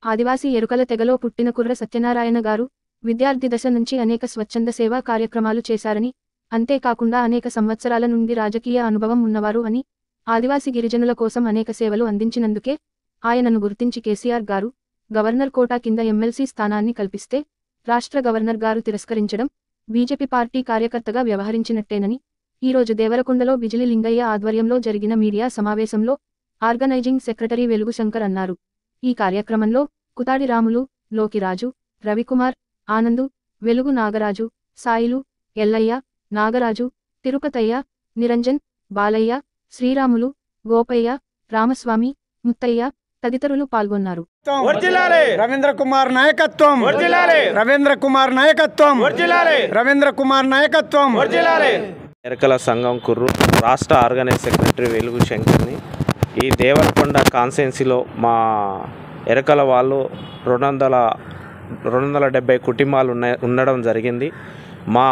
ఆదివాసీ ఎరుకల తెగలో పుట్టిన కుర్ర సత్యనారాయణ గారు విద్యార్థి దశ నుంచి అనేక స్వచ్ఛంద సేవా కార్యక్రమాలు చేశారని అంతేకాకుండా అనేక సంవత్సరాల నుండి రాజకీయ అనుభవం ఉన్నవారు అని ఆదివాసీ గిరిజనుల కోసం అనేక సేవలు అందించినందుకే ఆయనను గుర్తించి కేసీఆర్ గారు గవర్నర్ కోటా కింద ఎమ్మెల్సీ స్థానాన్ని కల్పిస్తే రాష్ట్ర గవర్నర్ గారు తిరస్కరించడం బీజేపీ పార్టీ కార్యకర్తగా వ్యవహరించినట్టేనని ఈరోజు దేవరకొండలో బిజిలి లింగయ్య ఆధ్వర్యంలో జరిగిన మీడియా సమావేశంలో ఆర్గనైజింగ్ సెక్రటరీ వెలుగు శంకర్ అన్నారు ఈ కార్యక్రమంలో కుతాడి రాములు లోకిరాజు రవికుమార్ ఆనందు వెలుగు నాగరాజు సాయిలు ఎల్లయ్య నాగరాజు తిరుపతయ్య నిరంజన్ బాలయ్య శ్రీరాములు గోపయ్య రామస్వామి ముత్తయ్య తదితరులు పాల్గొన్నారు వర్జిల్లాలి రవీంద్ర కుమార్ నాయకత్వం వర్జిల్లాలి రవీంద్ర కుమార్ నాయకత్వం వర్జిల్లాలి రవీంద్ర కుమార్ నాయకత్వం వర్జిల్లాలి ఎరకల సంఘం కుర్రు రాష్ట్ర ఆర్గనైజ్ సెక్రటరీ వెలుగు శంకర్ని ఈ దేవరకొండ కాన్స్టెన్సీలో మా ఎరకల వాళ్ళు రెండు వందల రెండు వందల డెబ్బై కుటుంబాలు ఉన్న ఉండడం జరిగింది మా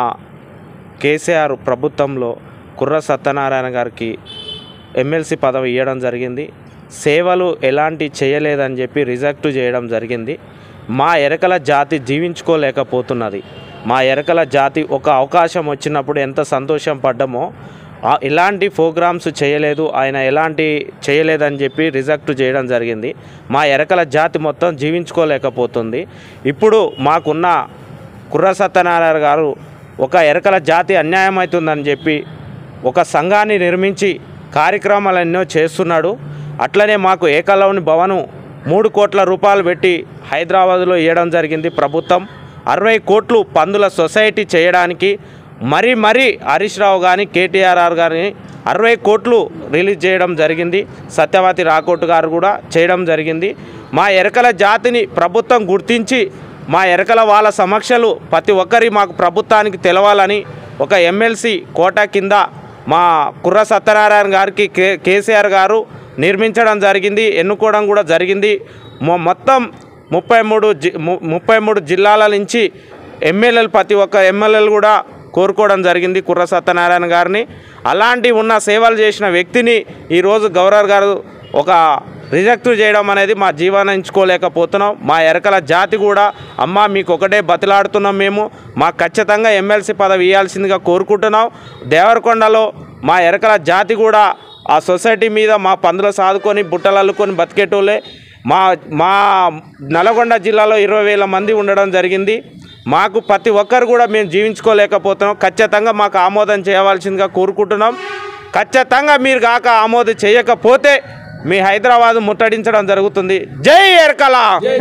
కేసీఆర్ ప్రభుత్వంలో కుర్ర సత్యనారాయణ గారికి ఎమ్మెల్సీ పదవి ఇవ్వడం జరిగింది సేవలు ఎలాంటి చేయలేదని చెప్పి రిజెక్ట్ చేయడం జరిగింది మా ఎరకల జాతి జీవించుకోలేకపోతున్నది మా ఎరకల జాతి ఒక అవకాశం వచ్చినప్పుడు ఎంత సంతోషం పడ్డామో ఆ- ఎలాంటి ప్రోగ్రామ్స్ చేయలేదు ఆయన ఎలాంటి చేయలేదని చెప్పి రిజెక్ట్ చేయడం జరిగింది మా ఎరకల జాతి మొత్తం జీవించుకోలేకపోతుంది ఇప్పుడు మాకున్న కుర్ర సత్యనారాయణ గారు ఒక ఎరకల జాతి అన్యాయం అవుతుందని చెప్పి ఒక సంఘాన్ని నిర్మించి కార్యక్రమాలు ఎన్నో చేస్తున్నాడు అట్లనే మాకు ఏకలవని భవనం మూడు కోట్ల రూపాయలు పెట్టి హైదరాబాద్లో ఇవ్వడం జరిగింది ప్రభుత్వం అరవై కోట్లు పందుల సొసైటీ చేయడానికి మరీ మరీ హరీష్ రావు కానీ కేటీఆర్ఆర్ గారిని అరవై కోట్లు రిలీజ్ చేయడం జరిగింది సత్యవతి రాకోట్ గారు కూడా చేయడం జరిగింది మా ఎరకల జాతిని ప్రభుత్వం గుర్తించి మా ఎరకల వాళ్ళ సమక్షలు ప్రతి ఒక్కరి మాకు ప్రభుత్వానికి తెలవాలని ఒక ఎమ్మెల్సీ కోటా కింద మా కుర్ర సత్యనారాయణ గారికి కే కేసీఆర్ గారు నిర్మించడం జరిగింది ఎన్నుకోవడం కూడా జరిగింది మొ- మొత్తం ముప్పై మూడు జి ము- ముప్పై మూడు జిల్లాల నుంచి ఎమ్మెల్యేలు ప్రతి ఒక్క ఎమ్మెల్యేలు కూడా కోరుకోవడం జరిగింది కుర్ర సత్యనారాయణ గారిని అలాంటి ఉన్న సేవలు చేసిన వ్యక్తిని ఈరోజు గవర్నర్ గారు ఒక రిజెక్ట్ చేయడం అనేది మా జీవనించుకోలేకపోతున్నాం మా ఎరకల జాతి కూడా అమ్మ మీకు ఒకటే బతిలాడుతున్నాం మేము మాకు ఖచ్చితంగా ఎమ్మెల్సీ పదవి ఇవ్వాల్సిందిగా కోరుకుంటున్నాం దేవరకొండలో మా ఎరకల జాతి కూడా ఆ సొసైటీ మీద మా పందులు సాదుకొని బుట్టలు అల్లుకొని బతికేటోళ్ళే మా మా నల్గొండ జిల్లాలో ఇరవై వేల మంది ఉండడం జరిగింది మాకు ప్రతి ఒక్కరు కూడా మేము జీవించుకోలేకపోతున్నాం ఖచ్చితంగా మాకు ఆమోదం చేయవలసిందిగా కోరుకుంటున్నాం ఖచ్చితంగా మీరు కాక ఆమోదం చేయకపోతే మీ హైదరాబాద్ ముట్టడించడం జరుగుతుంది జై ఎరకల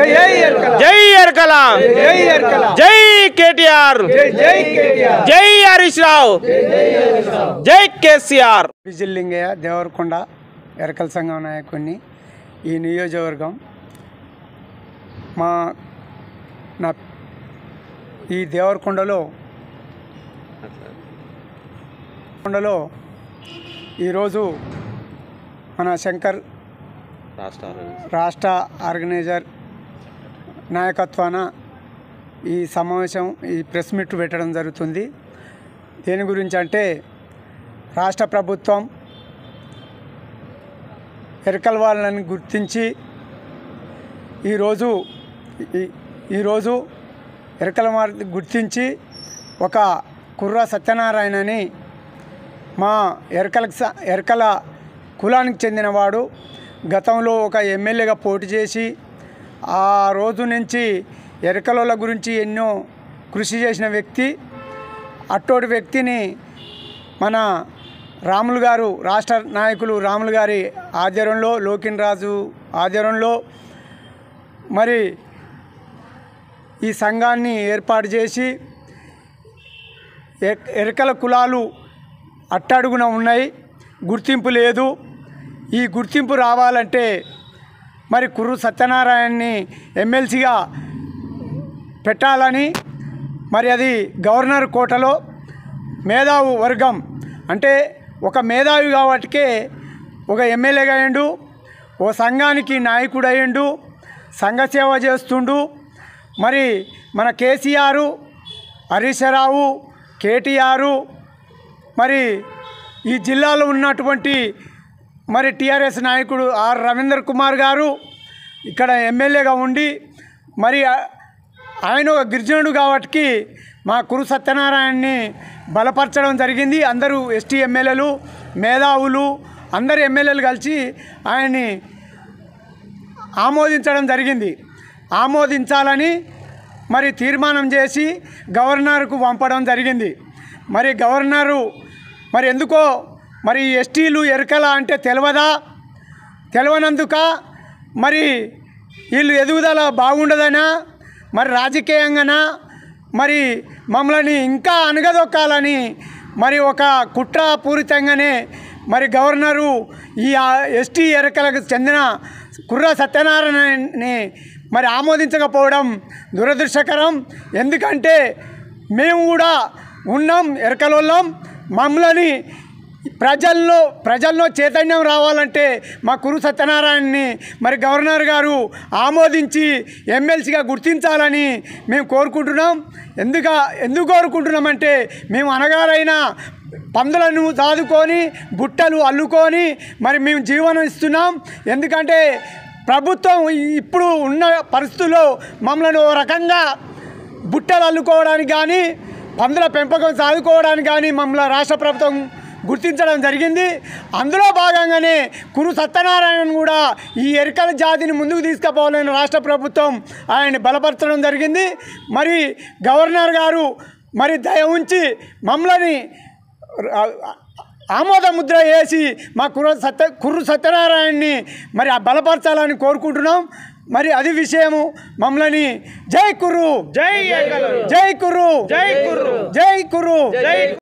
జై ఎరకల జై కేటీఆర్ జై హరీష్ రావు జై కేసీఆర్ విజిల్లింగయ్య దేవరకొండ ఎరకల సంఘం నాయకుడిని ఈ నియోజకవర్గం మా నా ఈ దేవరకొండలో కొండలో ఈరోజు మన శంకర్ రాష్ట్ర ఆర్గనైజర్ నాయకత్వాన ఈ సమావేశం ఈ ప్రెస్ మీట్ పెట్టడం జరుగుతుంది దేని గురించి అంటే రాష్ట్ర ప్రభుత్వం ఎరకల వాళ్ళని గుర్తించి ఈరోజు ఈ- ఈరోజు ఎరకల వారిని గుర్తించి ఒక కుర్ర సత్యనారాయణని మా ఎరకల స- ఎరకల కులానికి చెందినవాడు గతంలో ఒక ఎమ్మెల్యేగా పోటీ చేసి ఆ రోజు నుంచి ఎరకల గురించి ఎన్నో కృషి చేసిన వ్యక్తి అట్టోటి వ్యక్తిని మన రాములు గారు రాష్ట్ర నాయకులు రాములు గారి ఆధ్వర్యంలో లోకిన్ రాజు ఆధ్వర్యంలో మరి ఈ సంఘాన్ని ఏర్పాటు చేసి ఎ- ఎరకల కులాలు అట్టడుగున ఉన్నాయి గుర్తింపు లేదు ఈ గుర్తింపు రావాలంటే మరి కుర్రు సత్యనారాయణని ఎమ్మెల్సీగా పెట్టాలని మరి అది గవర్నర్ కోటలో మేధావు వర్గం అంటే ఒక మేధావి కాబట్టికే ఒక ఎమ్మెల్యేగా అయ్యిండు ఓ సంఘానికి నాయకుడు అయ్యిండు సంఘ సేవ చేస్తుండు మరి మన కేసీఆర్ హరీశ్వరావు కేటీఆర్ మరి ఈ జిల్లాలో ఉన్నటువంటి మరి టీఆర్ఎస్ నాయకుడు ఆర్ రవీంద్ర కుమార్ గారు ఇక్కడ ఎమ్మెల్యేగా ఉండి మరి ఆ- ఆయన ఒక గిరిజనుడు కాబట్టి మా కురు సత్యనారాయణని బలపరచడం జరిగింది అందరూ ఎస్టీ ఎమ్మెల్యేలు మేధావులు అందరు ఎమ్మెల్యేలు కలిసి ఆయన్ని ఆమోదించడం జరిగింది ఆమోదించాలని మరి తీర్మానం చేసి గవర్నర్కు పంపడం జరిగింది మరి గవర్నరు మరి ఎందుకో మరి ఎస్టీలు ఎరకల అంటే తెలియదా తెలియనందుక మరి వీళ్ళు ఎదుగుదల బాగుండదనా మరి రాజకీయంగానా మరి మమ్మల్ని ఇంకా అనగదొక్కాలని మరి ఒక కుట్రపూరితంగానే మరి గవర్నరు ఈ ఎస్టీ ఎరకలకు చెందిన కుర్ర సత్యనారాయణని మరి ఆమోదించకపోవడం దురదృష్టకరం ఎందుకంటే మేము కూడా ఉన్నాం ఎరకలోళ్ళం మమ్మల్ని ప్రజల్లో ప్రజల్లో చైతన్యం రావాలంటే మా కురు సత్యనారాయణని మరి గవర్నర్ గారు ఆమోదించి ఎమ్మెల్సీగా గుర్తించాలని మేము కోరుకుంటున్నాం ఎందుక ఎందుకు కోరుకుంటున్నామంటే మేము అనగారైన పందులను దాదుకొని బుట్టలు అల్లుకొని మరి మేము జీవనం ఇస్తున్నాం ఎందుకంటే ప్రభుత్వం ఇప్పుడు ఉన్న పరిస్థితుల్లో మమ్మల్ని ఓ రకంగా బుట్టలు అల్లుకోవడానికి కానీ పందుల పెంపకం సాదుకోవడానికి కానీ మమ్మల్ని రాష్ట్ర ప్రభుత్వం గుర్తించడం జరిగింది అందులో భాగంగానే కురు సత్యనారాయణ కూడా ఈ ఎరికల జాతిని ముందుకు తీసుకుపోవాలని రాష్ట్ర ప్రభుత్వం ఆయన్ని బలపరచడం జరిగింది మరి గవర్నర్ గారు మరి దయ ఉంచి మమ్మల్ని ఆమోద ముద్ర వేసి మా కుర్ర సత్య కుర్రు సత్యనారాయణని మరి ఆ బలపరచాలని కోరుకుంటున్నాం మరి అది విషయము మమ్మల్ని జై కుర్రు జై జై కుర్రు జై కుర్రు జై కుర్రు జై